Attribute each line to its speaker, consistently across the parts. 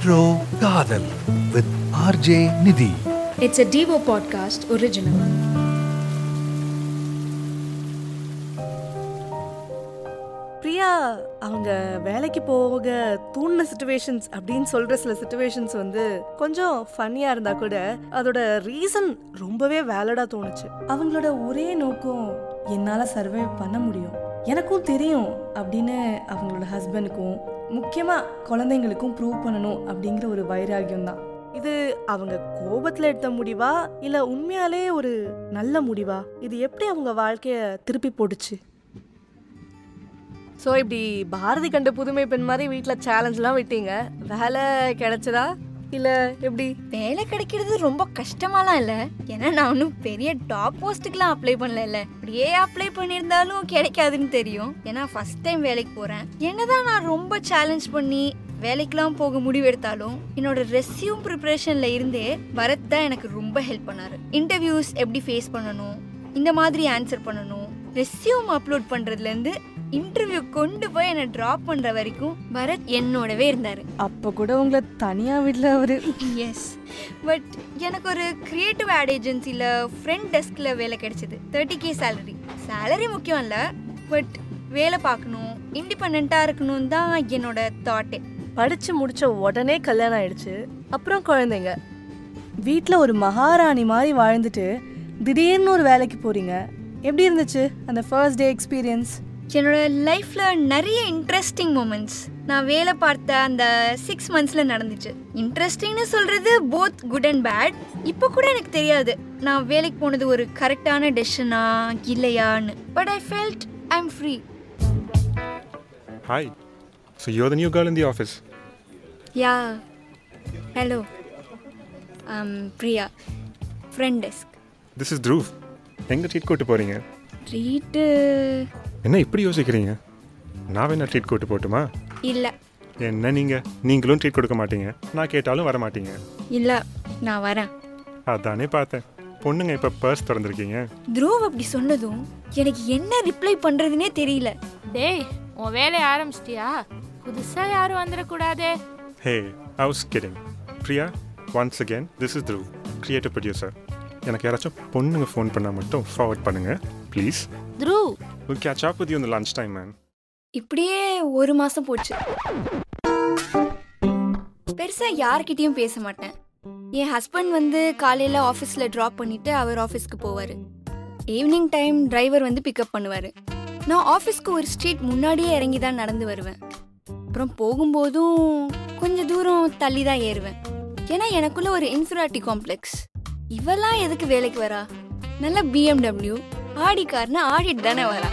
Speaker 1: Retro காதல் with RJ நிதி
Speaker 2: It's a Devo podcast original.
Speaker 3: Priya அவங்க வேலைக்கு போக தூண்டின சுச்சுவேஷன்ஸ் அப்படின்னு சொல்ற சில சுச்சுவேஷன்ஸ் வந்து கொஞ்சம் ஃபன்னியா இருந்தா கூட அதோட ரீசன் ரொம்பவே வேலடா தோணுச்சு அவங்களோட ஒரே நோக்கம் என்னால சர்வை பண்ண முடியும் எனக்கும் தெரியும் அப்படின்னு அவங்களோட ஹஸ்பண்டுக்கும் முக்கியமா குழந்தைங்களுக்கும் ப்ரூவ் பண்ணணும் அப்படிங்கிற ஒரு வைராகியம் தான் இது அவங்க கோபத்துல எடுத்த முடிவா இல்ல உண்மையாலே ஒரு நல்ல முடிவா இது எப்படி அவங்க வாழ்க்கைய திருப்பி போட்டுச்சு ஸோ இப்படி பாரதி கண்ட புதுமை பெண் மாதிரி வீட்டில் சேலஞ்செலாம் விட்டீங்க வேலை கிடைச்சதா இல்லை எப்படி
Speaker 4: வேலை கிடைக்கிறது ரொம்ப கஷ்டமாலாம் இல்லை ஏன்னா நான் ஒன்றும் பெரிய டாப் போஸ்ட்டுக்கெலாம் அப்ளை பண்ணல அப்படியே அப்ளை பண்ணியிருந்தாலும் கிடைக்காதுன்னு தெரியும் ஏன்னா ஃபர்ஸ்ட் டைம் வேலைக்கு போகிறேன் என்னதான் நான் ரொம்ப சேலஞ்ச் பண்ணி வேலைக்கெலாம் போக முடிவெடுத்தாலும் என்னோட ரெஸ்யூம் ப்ரிப்பரேஷனில் இருந்தே பரத் தான் எனக்கு ரொம்ப ஹெல்ப் பண்ணாரு இன்டர்வியூஸ் எப்படி ஃபேஸ் பண்ணணும் இந்த மாதிரி ஆன்சர் பண்ணணும் ரெஸ்யூம் அப்லோட் பண்ணுறதுலேருந்து இன்டர்வியூ கொண்டு போய் என்னை ட்ராப் பண்ணுற வரைக்கும் பரத் என்னோடவே இருந்தார்
Speaker 3: அப்போ கூட உங்களை தனியாக வீட்டில் அவர்
Speaker 4: எஸ் பட் எனக்கு ஒரு கிரியேட்டிவ் ஆட் ஏஜென்சியில் ஃப்ரண்ட் டெஸ்கில் வேலை கிடைச்சிது தேர்ட்டி கே சேலரி சேலரி முக்கியம் இல்லை பட் வேலை பார்க்கணும் இண்டிபெண்ட்டாக இருக்கணும் தான் என்னோட தாட்டே
Speaker 3: படித்து முடிச்ச உடனே கல்யாணம் ஆயிடுச்சு அப்புறம் குழந்தைங்க வீட்டில் ஒரு மகாராணி மாதிரி வாழ்ந்துட்டு திடீர்னு ஒரு வேலைக்கு போகிறீங்க எப்படி இருந்துச்சு அந்த ஃபர்ஸ்ட் டே எக்ஸ்பீரியன்ஸ்
Speaker 4: என்னோட லைஃப்பில் நிறைய இன்ட்ரெஸ்டிங் மூமெண்ட்ஸ் நான் வேலை பார்த்த அந்த சிக்ஸ் மந்த்ஸில் நடந்துச்சு இன்ட்ரெஸ்டிங்னு சொல்கிறது போத் குட் அண்ட் பேட் இப்போ கூட எனக்கு தெரியாது நான் வேலைக்கு போனது ஒரு கரெக்டான டெசிஷனா இல்லையான்னு but I felt I am free
Speaker 5: Hi. So you're the new girl in the office.
Speaker 4: Yeah hello Priya front desk
Speaker 5: This is Dhruv. எங்கே ட்ரீட் கூட்டு போகிறீங்க
Speaker 4: ட்ரீட்டு
Speaker 5: என்ன இப்படி யோசிக்கிறீங்க நான் வேணா ட்ரீட் கூட்டு போட்டுமா
Speaker 4: இல்லை
Speaker 5: என்ன நீங்கள் நீங்களும் ட்ரீட் கொடுக்க மாட்டீங்க நான் கேட்டாலும் வர மாட்டீங்க
Speaker 4: இல்லை நான் வரேன்
Speaker 5: அதானே பார்த்தேன் பொண்ணுங்க இப்போ பர்ஸ் திறந்துருக்கீங்க
Speaker 4: த்ருவ் அப்படி சொன்னதும் எனக்கு என்ன ரிப்ளை பண்ணுறதுனே தெரியல
Speaker 6: டேய் உன் வேலையை ஆரம்பிச்சிட்டியா புதுசா யாரும் வந்துடக்கூடாதே
Speaker 5: hey I was kidding. Priya once again this is Dhruv, creative producer. எனக்கு யாராச்சும் பொண்ணுங்க ஃபோன் பண்ணால் மட்டும் ஃபார்வர்ட் பண்ணுங்க please
Speaker 6: Dhruv
Speaker 5: will catch up with you இந்த லஞ்ச் டைம் மேன்
Speaker 4: இப்படியே ஒரு மாதம் போச்சு பெருசாக யார்கிட்டயும் பேச மாட்டேன் என் ஹஸ்பண்ட் வந்து காலையில் ஆஃபீஸில் ட்ராப் பண்ணிவிட்டு அவர் ஆஃபீஸ்க்கு போவார் ஈவினிங் டைம் டிரைவர் வந்து பிக்கப் பண்ணுவார் நான் ஆஃபீஸ்க்கு ஒரு ஸ்ட்ரீட் முன்னாடியே இறங்கி தான் நடந்து வருவேன் அப்புறம் போகும்போதும் கொஞ்சம் தூரம் தள்ளி தான் ஏறுவேன் ஏன்னா எனக்குள்ள ஒரு இன்ஃபிராட்டி காம்ப்ளெக்ஸ் இவெல்லாம் எதுக்கு வேலைக்கு வரா நல்ல பிஎம்டபிள்யூ ஆடி கார்னு ஆடிட்டு தானே வரா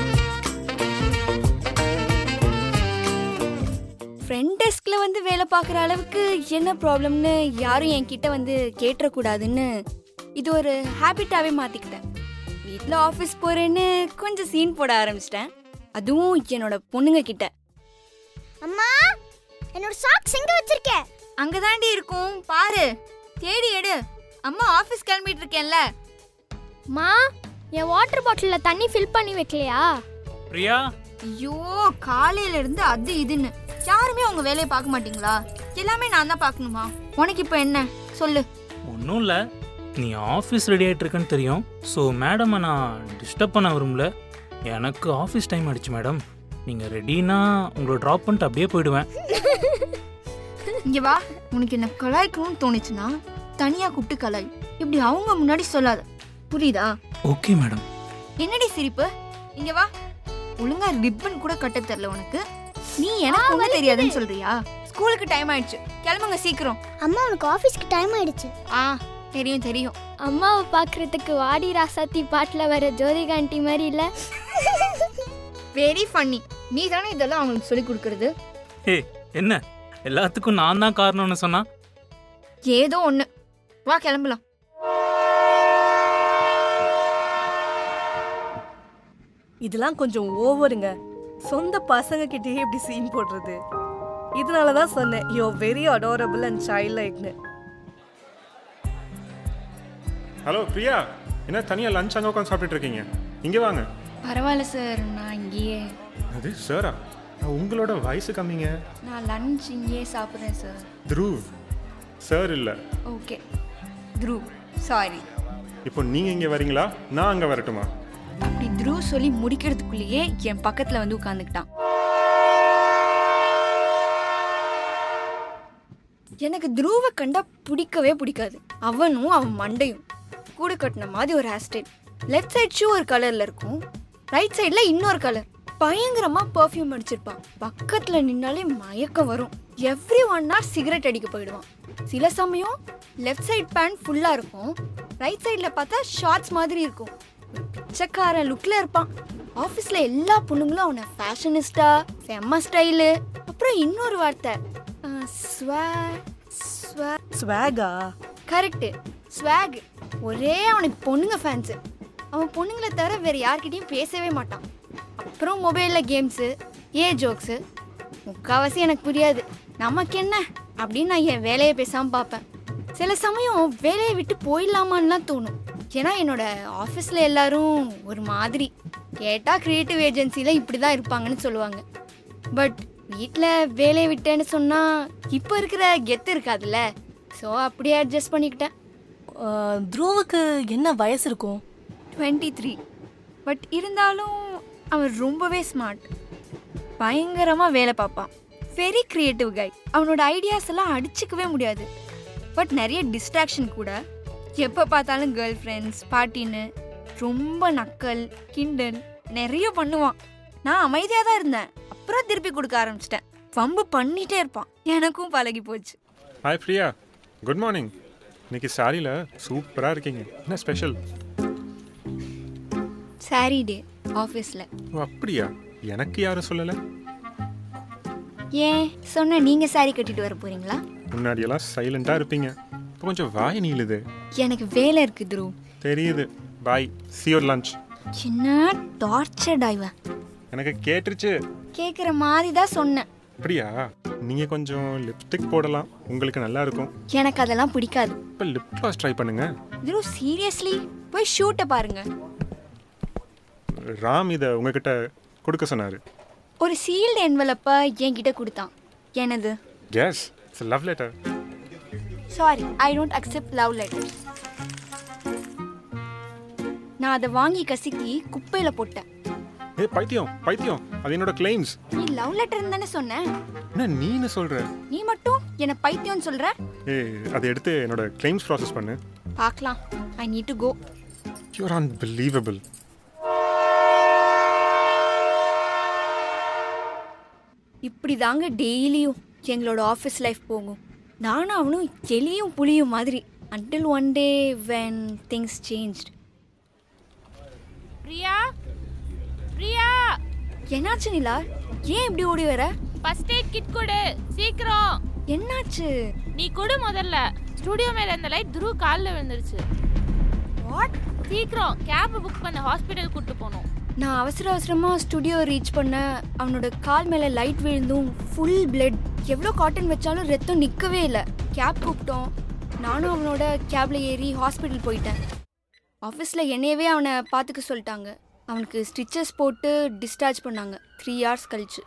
Speaker 4: ஃப்ரண்ட் டெஸ்க்ல வந்து வேலை பார்க்குற அளவுக்கு என்ன ப்ராப்ளம்னு யாரும் என்கிட்ட வந்து கேட்டுறக்கூடாதுன்னு இது ஒரு ஹேபிட்டாவே மாத்திக்கிட்டேன் வீட்டில் ஆஃபீஸ் போறேன்னு கொஞ்சம் சீன் போட ஆரம்பிச்சிட்டேன் அதுவும் என்னோட பொண்ணுங்க கிட்ட
Speaker 7: அம்மா என்னோட சாக்ஸ் எங்க வச்சிருக்க
Speaker 4: அங்கதாண்டி இருக்கும் பாரு தேடி எடு அம்மா ஆஃபீஸ் கிளம்பிட்டு இருக்கேன்ல
Speaker 7: மா என் வாட்டர் பாட்டில்ல தண்ணி ஃபில் பண்ணி வைக்கலையா
Speaker 8: பிரியா
Speaker 4: ஐயோ காலையில இருந்து அது இதுன்னு யாருமே உங்க வேலையை பார்க்க மாட்டீங்களா எல்லாமே நான் தான் பார்க்கணுமா உனக்கு இப்போ என்ன சொல்லு
Speaker 8: ஒன்றும் இல்லை நீ ஆஃபீஸ் ரெடி ஆகிட்டு இருக்கேன்னு தெரியும் ஸோ மேடமை நான் டிஸ்டர்ப் பண்ண விரும்பல எனக்கு ஆஃபீஸ் டைம் ஆயிடுச்சு மேடம் நீங்கள் ரெடினா உங்களை ட்ராப் பண்ணிட்டு அப்படியே போயிடுவேன்
Speaker 4: இங்க வா உனக்கு என்ன கலாய்க்கணும்னு தோணுச்சுன்னா தனியா கூப்பிட்டு கலாய் இப்படி அவங்க முன்னாடி சொல்லாத புரியுதா
Speaker 8: ஓகே மேடம்
Speaker 4: என்னடி சிரிப்பு இங்க வா ஒழுங்கா ரிப்பன் கூட கட்ட தெரியல உனக்கு நீ எனக்கு ஒண்ணும் தெரியாதுன்னு சொல்றியா ஸ்கூலுக்கு டைம் ஆயிடுச்சு கிளம்புங்க சீக்கிரம்
Speaker 7: அம்மா உனக்கு ஆபீஸ்க்கு டைம் ஆயிடுச்சு
Speaker 4: ஆ தெரியும் தெரியும்
Speaker 7: அம்மாவை பார்க்கறதுக்கு வாடி ராசாத்தி பாட்டில் வர ஜோதிகா ஆண்டி மாதிரி இல்ல
Speaker 4: வெரி ஃபன்னி நீ தானே இதெல்லாம் அவங்களுக்கு சொல்லி கொடுக்கறது
Speaker 8: ஏ என்ன எல்லாத்துக்கும் நான் தான் காரணம்னு சொன்னா
Speaker 4: ஏதோ ஒண்ணு வா கிளம்பலாம்
Speaker 3: இதெல்லாம் கொஞ்சம் ஓவருங்க சொந்த பசங்க கிட்டேயே இப்படி சீன் போடுறது இதனால தான் சொன்னேன் yo very adorable and child லைக்னு
Speaker 5: ஹலோ பிரியா என்ன தனியாக லஞ்ச் அங்கே உட்காந்து சாப்பிட்டுட்டு இருக்கீங்க இங்கே வாங்க
Speaker 4: பரவாயில்ல சார் நான் இங்கேயே
Speaker 5: அது சாரா உங்களோட வயசு கம்மிங்க
Speaker 4: நான் லஞ்ச் இங்கேயே சாப்பிட்றேன் சார்
Speaker 5: த்ருவ் சார் இல்லை
Speaker 4: ஓகே த்ரூ சாரி
Speaker 5: இப்போ நீங்கள் இங்கே வரீங்களா நான் அங்கே வரட்டுமா
Speaker 4: அப்படி த்ரூ சொல்லி முடிக்கிறதுக்குள்ளேயே என் பக்கத்தில் வந்து உட்காந்துக்கிட்டான் எனக்கு த்ரூவை கண்டா பிடிக்கவே பிடிக்காது அவனும் அவன் மண்டையும் கூடு கட்டின மாதிரி ஒரு hair style left side shoe ஒரு கலரில் இருக்கும் ரைட் சைடில் இன்னொரு கலர் பயங்கரமாக பர்ஃப்யூம் அடிச்சிருப்பான் பக்கத்தில் நின்னாலே மயக்கம் வரும் எவ்ரி ஒன் ஹவர் சிகரெட் அடிக்க போயிடுவான் சில சமயம் லெஃப்ட் சைட் பேண்ட் ஃபுல்லாக இருக்கும் ரைட் சைடில் பார்த்தா ஷார்ட்ஸ் மாதிரி இருக்கும் பிச்சைக்காரன் லுக்கில் இருப்பான் ஆஃபீஸில் எல்லா பொண்ணுங்களும் அவனை ஃபேஷனிஸ்டா செம்ம ஸ்டைலு அப்புறம் இன்னொரு வார்த்தை ஸ்வா ஸ்வா
Speaker 3: ஸ்வாகா
Speaker 4: கரெக்டு ஸ்வாக் ஒரே அவனுக்கு பொண்ணுங்க ஃபேன்ஸு அவன் பொண்ணுங்களை தவிர வேறு யார்கிட்டயும் பேசவே மாட்டான் அப்புறம் மொபைலில் கேம்ஸு ஏ ஜோக்ஸு முக்கால்வாசி எனக்கு புரியாது நமக்கு என்ன அப்படின்னு நான் என் வேலையை பேசாமல் பார்ப்பேன் சில சமயம் வேலையை விட்டு போயிடலாமான்லாம் தோணும் ஏன்னா என்னோட ஆஃபீஸில் எல்லாரும் ஒரு மாதிரி கேட்டால் க்ரியேட்டிவ் ஏஜென்சியில் இப்படி தான் இருப்பாங்கன்னு சொல்லுவாங்க பட் வீட்டில் வேலையை விட்டேன்னு சொன்னால் இப்போ இருக்கிற கெத்து இருக்காதுல்ல ஸோ அப்படியே அட்ஜஸ்ட் பண்ணிக்கிட்டேன்
Speaker 3: த்ருவுக்கு என்ன வயசு இருக்கும்
Speaker 4: டுவெண்ட்டி த்ரீ பட் இருந்தாலும் அவன் ரொம்பவே ஸ்மார்ட் பயங்கரமாக வேலை பார்ப்பான் வெரி கிரியேட்டிவ் கை அவனோட ஐடியாஸ் எல்லாம் அடிச்சுக்கவே முடியாது பட் நிறைய டிஸ்ட்ராக்ஷன் கூட எப்போ பார்த்தாலும் கேர்ள் ஃப்ரெண்ட்ஸ் பார்ட்டின்னு ரொம்ப நக்கல் கிண்டல் நிறைய பண்ணுவான் நான் அமைதியாக தான் இருந்தேன் அப்புறம் திருப்பி கொடுக்க ஆரம்பிச்சிட்டேன் வம்பு பண்ணிட்டே இருப்பான் எனக்கும் பழகி போச்சு
Speaker 5: ஹாய் பிரியா குட் மார்னிங் இன்னைக்கு சாரியில் சூப்பராக இருக்கீங்க என்ன ஸ்பெஷல்
Speaker 4: சாரி டே ஆஃபீஸில்
Speaker 5: ஓ அப்படியா எனக்கு யாரும் சொல்லலை
Speaker 4: ஏன் சொன்ன நீங்கள் சாரி கட்டிட்டு வர போறீங்களா
Speaker 5: முன்னாடியெல்லாம் சைலண்ட்டாக இருப்பீங்க இப்போ கொஞ்சம் வாய் நீளுது
Speaker 4: எனக்கு வேலை இருக்கு த்ரூ
Speaker 5: தெரியுது பாய் சியோர் லஞ்ச்
Speaker 4: சின்ன டார்ச்சர் ஆய்வன்
Speaker 5: எனக்கு கேட்டுருச்சு
Speaker 4: கேட்குற மாதிரி தான் சொன்னேன்
Speaker 5: அப்படியா நீங்கள் கொஞ்சம் லிப்ஸ்டிக் போடலாம் உங்களுக்கு நல்லா இருக்கும்
Speaker 4: எனக்கு அதெல்லாம் பிடிக்காது
Speaker 5: இப்போ லிப் கிளாஸ் ட்ரை பண்ணுங்க
Speaker 4: த்ரூ சீரியஸ்லி போய் ஷூட்டை பாருங்க
Speaker 5: ராம் இதை உங்ககிட்ட கொடுக்க சொன்னார்
Speaker 4: ஒரு சீல்டு என்வலப்பை என்கிட்ட கொடுத்தான் எனது
Speaker 5: case it's love letter
Speaker 4: sorry I don't accept love letters நான் அதை வாங்கி கசக்கி குப்பையில் போட்டேன்
Speaker 5: ஏ பைத்தியம் பைத்தியம் அது என்னோட கிளைம்ஸ்
Speaker 4: நீ லவ் லெட்டர் தானே சொன்னேன்
Speaker 5: என்ன நீன்னு சொல்கிற
Speaker 4: நீ மட்டும் என்னை பைத்தியம்னு சொல்ற
Speaker 5: ஏ அதை எடுத்து என்னோட கிளைம்ஸ் ப்ராசஸ் பண்ணு
Speaker 4: பார்க்கலாம் I need to go
Speaker 5: you're unbelievable
Speaker 4: இப்படி தாங்க டெய்லியும் எங்களோட ஆஃபீஸ் லைஃப் போகும் நானும் அவனும் எலியும் புளியும் மாதிரி until one day when things changed
Speaker 6: Priya Priya
Speaker 4: என்னாச்சு நிலா ஏன் இப்படி ஓடி வர
Speaker 6: ஃபர்ஸ்ட் எய்ட் கிட் கொடு சீக்கிரம்
Speaker 4: என்னாச்சு
Speaker 6: நீ கொடு முதல்ல ஸ்டுடியோ மேல இருந்த லைட் துரு காலில் விழுந்துருச்சு
Speaker 4: வாட்
Speaker 6: சீக்கிரம் கேப் புக் பண்ண ஹாஸ்பிட்டல் கூட்டு போகணும்
Speaker 4: நான் அவசர அவசரமாக ஸ்டுடியோ ரீச் பண்ண அவனோட கால் மேலே லைட் விழுந்தும் ஃபுல் பிளட் எவ்வளோ காட்டன் வச்சாலும் ரத்தம் நிற்கவே இல்லை கேப் கூப்பிட்டோம் நானும் அவனோட கேப்ல ஏறி ஹாஸ்பிட்டல் போயிட்டேன் ஆஃபீஸில் என்னையவே அவனை பார்த்துக்க சொல்லிட்டாங்க அவனுக்கு ஸ்டிச்சஸ் போட்டு டிஸ்சார்ஜ் பண்ணாங்க த்ரீ ஹவர்ஸ் கழிச்சு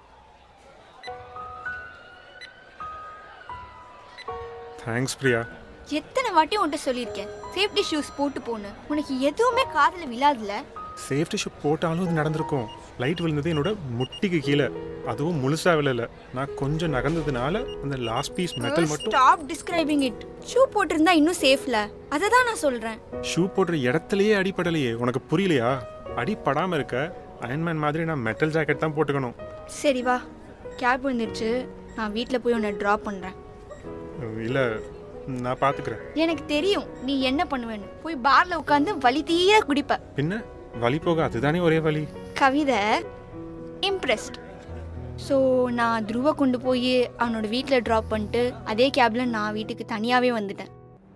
Speaker 5: தேங்க்ஸ் பிரியா
Speaker 4: எத்தனை வாட்டி உன்கிட்ட சொல்லியிருக்கேன் சேஃப்டி ஷூஸ் போட்டு போன்னு உனக்கு எதுவுமே காதில் விழாதுல
Speaker 5: சேஃப்டி ஷூ போட்டாலும் இது நடந்திருக்கும் லைட் விழுந்தது என்னோட முட்டிக்கு கீழே அதுவும் முழுசா விழல நான் கொஞ்சம் நகர்ந்ததுனால அந்த லாஸ்ட் பீஸ் மெட்டல் மட்டும்
Speaker 4: ஸ்டாப் டிஸ்கிரைபிங் இட் ஷூ போட்டிருந்தா இன்னும் சேஃப்ல அதை தான் நான் சொல்கிறேன்
Speaker 5: ஷூ போடுற இடத்துலயே அடிப்படலையே உனக்கு புரியலையா அடிப்படாம இருக்க அயன்மேன் மாதிரி நான் மெட்டல் ஜாக்கெட் தான் போட்டுக்கணும்
Speaker 4: சரி வா கேப் வந்துடுச்சு நான் வீட்டில் போய் உன்னை ட்ராப் பண்ணுறேன்
Speaker 5: இல்லை நான் பார்த்துக்கிறேன்
Speaker 4: எனக்கு தெரியும் நீ என்ன பண்ணுவேன்னு போய் பார்ல உட்காந்து வலி தீர குடிப்ப
Speaker 5: பின்ன வழி போக அதுதானே ஒரே வழி
Speaker 4: கவிதை இம்ப்ரெஸ்ட் ஸோ நான் துருவ கொண்டு போய் அவனோட வீட்டில் ட்ராப் பண்ணிட்டு அதே கேபில் நான் வீட்டுக்கு தனியாகவே வந்துட்டேன்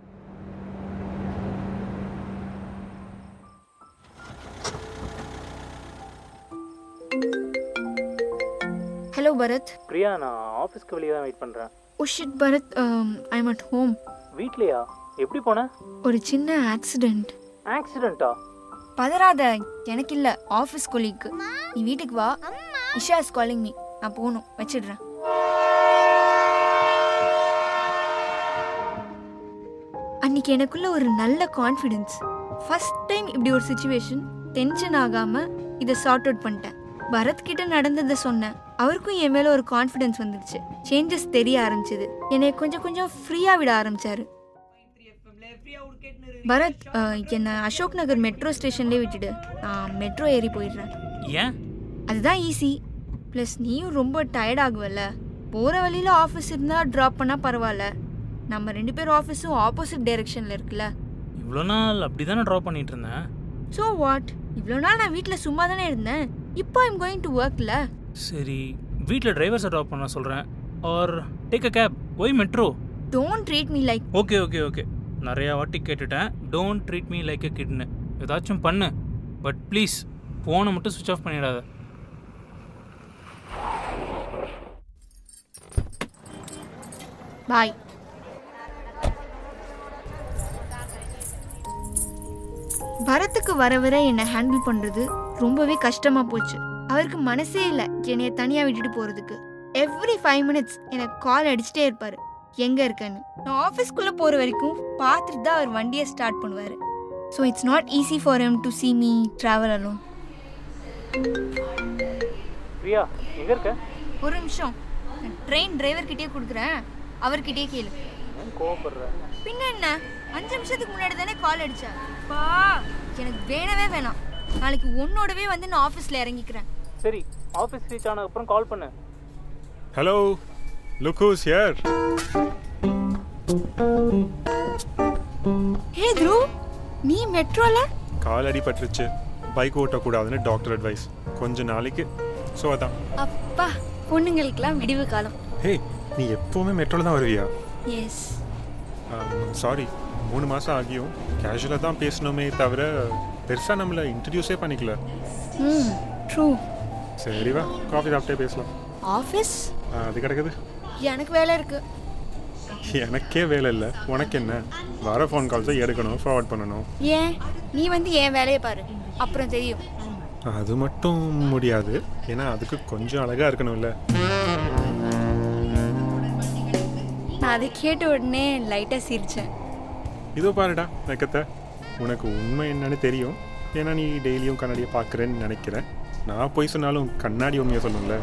Speaker 4: ஹலோ பரத்
Speaker 8: பிரியா நான் ஆஃபீஸ்க்கு வெளியே தான் வெயிட் பண்ணுறேன்
Speaker 4: உஷிட் Bharat I am at home
Speaker 8: வீட்லையா எப்படி போனேன்
Speaker 4: ஒரு சின்ன ஆக்சிடெண்ட்
Speaker 8: ஆக்சிடெண்ட்டா
Speaker 4: பதறாத எனக்கு இல்லை ஆஃபீஸ் கொலீக்கு நீ வீட்டுக்கு வா இஷா இஸ் காலிங் மீ நான் போகணும் வச்சிடுறேன் அன்னைக்கு எனக்குள்ள ஒரு நல்ல கான்ஃபிடென்ஸ் ஃபர்ஸ்ட் டைம் இப்படி ஒரு சுச்சுவேஷன் டென்ஷன் ஆகாம இதை சார்ட் அவுட் பண்ணிட்டேன் பரத் கிட்ட நடந்ததை சொன்னேன் அவருக்கும் என் மேல ஒரு கான்ஃபிடென்ஸ் வந்துருச்சு சேஞ்சஸ் தெரிய ஆரம்பிச்சது என்னை கொஞ்சம் கொஞ்சம் ஃப்ரீயா விட ஆரம்பிச்சாரு பரத் அஹ், என்னை அசோக் நகர் மெட்ரோ ஸ்டேஷன்லேயே விட்டுடு நான் மெட்ரோ ஏறி போயிடுறேன்
Speaker 8: ஏன்
Speaker 4: அதுதான் ஈஸி ப்ளஸ் நீயும் ரொம்ப டயர்ட் ஆகுவல்ல போகிற வழியில் ஆஃபீஸ் இருந்தால் ட்ராப் பண்ணால் பரவாயில்ல நம்ம ரெண்டு பேரும் ஆஃபீஸும் ஆப்போசிட் டைரெக்ஷனில் இருக்குல்ல
Speaker 8: இவ்வளோ நாள் அப்படி தானே ட்ராப் பண்ணிட்டு இருந்தேன்
Speaker 4: ஸோ வாட் இவ்வளோ நாள் நான் வீட்டில் சும்மா தானே இருந்தேன் இப்போ ஐம் கோயிங் டு ஒர்க்ல
Speaker 8: சரி வீட்டில் டிரைவர்ஸை ட்ராப் பண்ண சொல்கிறேன் or take a cab why metro
Speaker 4: don't treat me like
Speaker 8: okay okay okay நிறையா வாட்டி கேட்டுட்டேன் don't treat me like a கிட்னு ஏதாச்சும் பண்ணு பட் ப்ளீஸ் ஃபோனை மட்டும் சுவிச் ஆஃப் பண்ணிடாத
Speaker 4: பாய் பரத்துக்கு வர வர என்னை ஹேண்டில் பண்ணுறது ரொம்பவே கஷ்டமாக போச்சு அவருக்கு மனசே இல்லை என்னைய தனியாக விட்டுட்டு போகிறதுக்கு எவ்ரி ஃபைவ் மினிட்ஸ் எனக்கு கால் அடிச்சுட்டே இருப்பார் எங்கே இருக்கேன்னு நான் ஆஃபீஸ்க்குள்ளே போகிற வரைக்கும் பார்த்துட்டு தான் அவர் வண்டியை ஸ்டார்ட் பண்ணுவார் so it's not easy for him to see me travel alone
Speaker 8: Priya எங்கே இருக்க
Speaker 4: ஒரு நிமிஷம் ட்ரெயின் டிரைவர்கிட்டயே கொடுக்குறேன் அவர்கிட்டயே கேளு
Speaker 8: கோவப்படுற
Speaker 4: பின்ன என்ன அஞ்சு நிமிஷத்துக்கு முன்னாடி தானே கால் அடிச்சா பா எனக்கு வேணவே வேணாம் நாளைக்கு உன்னோடவே வந்து நான் ஆஃபீஸில் இறங்கிக்கிறேன்
Speaker 8: சரி ஆஃபீஸ் ரீச் ஆன அப்புறம் கால் பண்ணு
Speaker 5: hello look who's here
Speaker 4: hey Dhru நீ மெட்ரோல
Speaker 5: கால் அடிபட்டுருச்சு பைக் ஓட்டக்கூடாதுன்னு டாக்டர் அட்வைஸ் கொஞ்ச நாளைக்கு ஸோ அதான்
Speaker 4: அப்பா பொண்ணுங்களுக்கெல்லாம் விடிவு காலம்
Speaker 5: ஹே நீ எப்போவுமே மெட்ரோவில் தான் வருவியா
Speaker 4: எஸ்
Speaker 5: சாரி மூணு மாதம் ஆகியும் கேஷுவலாக தான் பேசணுமே தவிர பெருசாக நம்மளை இன்ட்ரடியூஸே பண்ணிக்கல
Speaker 4: ம் ட்ரூ
Speaker 5: சரி வா காஃபி சாப்பிட்டே பேசலாம்
Speaker 4: ஆஃபீஸ்
Speaker 5: ஆ, அது கிடக்குது
Speaker 4: எனக்கு வேலை இருக்கு
Speaker 5: எனக்கே வேலை இல்லை உனக்கு என்ன வர ஃபோன் கால்ஸை எடுக்கணும் ஃபார்வர்ட் பண்ணணும்
Speaker 4: ஏன் நீ வந்து என் வேலையை பாரு அப்புறம் தெரியும்
Speaker 5: அது மட்டும் முடியாது ஏன்னா அதுக்கு கொஞ்சம் அழகாக இருக்கணும்ல
Speaker 4: நான் அதை கேட்ட உடனே லைட்டாக சிரிச்சேன்
Speaker 5: இதோ பாருடா நக்கத்தை உனக்கு உண்மை என்னன்னு தெரியும் ஏன்னா நீ டெய்லியும் கண்ணாடியை பார்க்குறேன்னு நினைக்கிறேன் நான் போய் சொன்னாலும் கண்ணாடி உண்மையை சொல்லணும்ல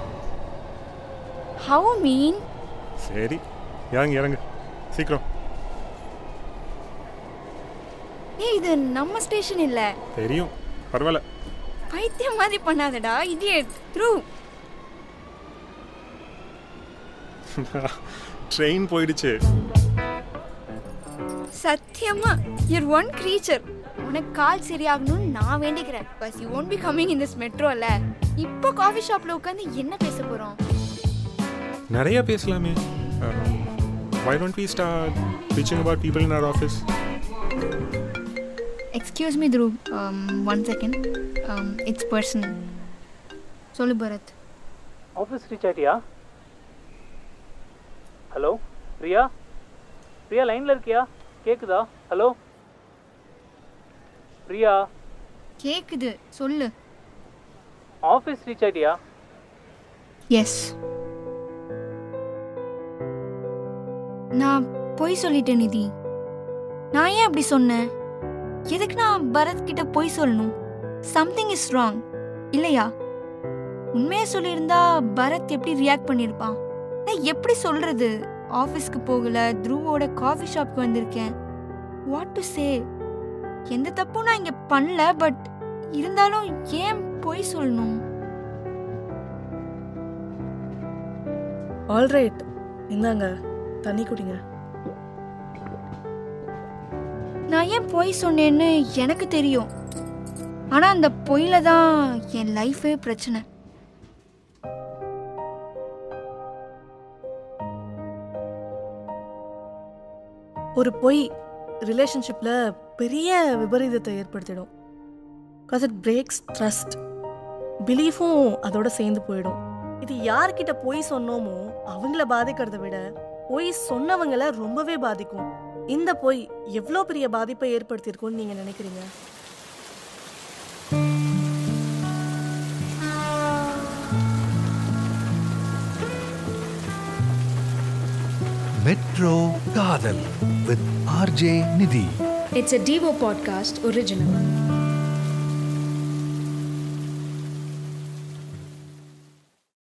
Speaker 4: ஹவு மீன்
Speaker 5: சரி இறங்கு இறங்கு சீக்கிரம்
Speaker 4: ஏய் இது நம்ம ஸ்டேஷன் இல்லை
Speaker 5: தெரியும் பரவாயில்ல
Speaker 4: பைத்தியம் மாதிரி பண்ணாதடா இடியட் த்ரூ
Speaker 5: ட்ரெயின் போயிடுச்சு
Speaker 4: சத்தியமா யூர் ஒன் creature உனக்கு கால் சரியாகணும்னு நான் வேண்டிக்கிறேன் but you won't be coming in this மெட்ரோல இப்போ காஃபி ஷாப்ல உட்காந்து என்ன பேச போறோம்
Speaker 5: நிறைய பேசலாமே why don't we start teaching about people in our office
Speaker 4: excuse me Dhru one second it's personal சொல்லு பரத்
Speaker 8: ஆஃபீஸ் ரீச் ஆயிட்டியா ஹலோ பிரியா பிரியா லைனில் இருக்கியா கேக்குதா ஹலோ பிரியா
Speaker 4: கேக்குது சொல்லு
Speaker 8: ஆஃபீஸ் ரீச் ஆயிட்டியா
Speaker 4: எஸ் நான் பொய் சொல்லிட்டேன் நிதி நான் ஏன் அப்படி சொன்னேன் எதுக்கு நான் பரத் கிட்ட பொய் சொல்லணும் சம்திங் இஸ் ராங் இல்லையா உண்மையா சொல்லியிருந்தா பரத் எப்படி ரியாக்ட் பண்ணியிருப்பான் நான் எப்படி சொல்றது ஆஃபீஸ்க்கு போகல த்ருவோட காஃபி ஷாப்க்கு வந்திருக்கேன் வாட் டு சே எந்த தப்பும் நான் இங்க பண்ணல பட் இருந்தாலும் ஏன் பொய் சொல்லணும்
Speaker 3: ஆல்ரைட் இந்தாங்க தண்ணி குடிங்க
Speaker 4: நான் ஏன் பொய் சொன்னேன்னு எனக்கு தெரியும் ஆனா அந்த பொய்ல தான் என் லைஃபே பிரச்சனை
Speaker 3: ஒரு பொய் ரிலேஷன்ஷிப்பில் பெரிய விபரீதத்தை ஏற்படுத்திடும் பிகாஸ் இட் பிரேக்ஸ் ட்ரஸ்ட் பிலீஃபும் அதோட சேர்ந்து போயிடும் இது யார்கிட்ட பொய் சொன்னோமோ அவங்கள பாதிக்கிறத விட பொய் சொன்னவங்கள ரொம்பவே பாதிக்கும் இந்த பொய் எவ்வளோ பெரிய பாதிப்பை ஏற்படுத்தியிருக்கும்னு நீங்கள் நினைக்கிறீங்க
Speaker 1: மெட்ரோ காதல் வித் ஆர்ஜே நிதி
Speaker 2: It's a Devo podcast original.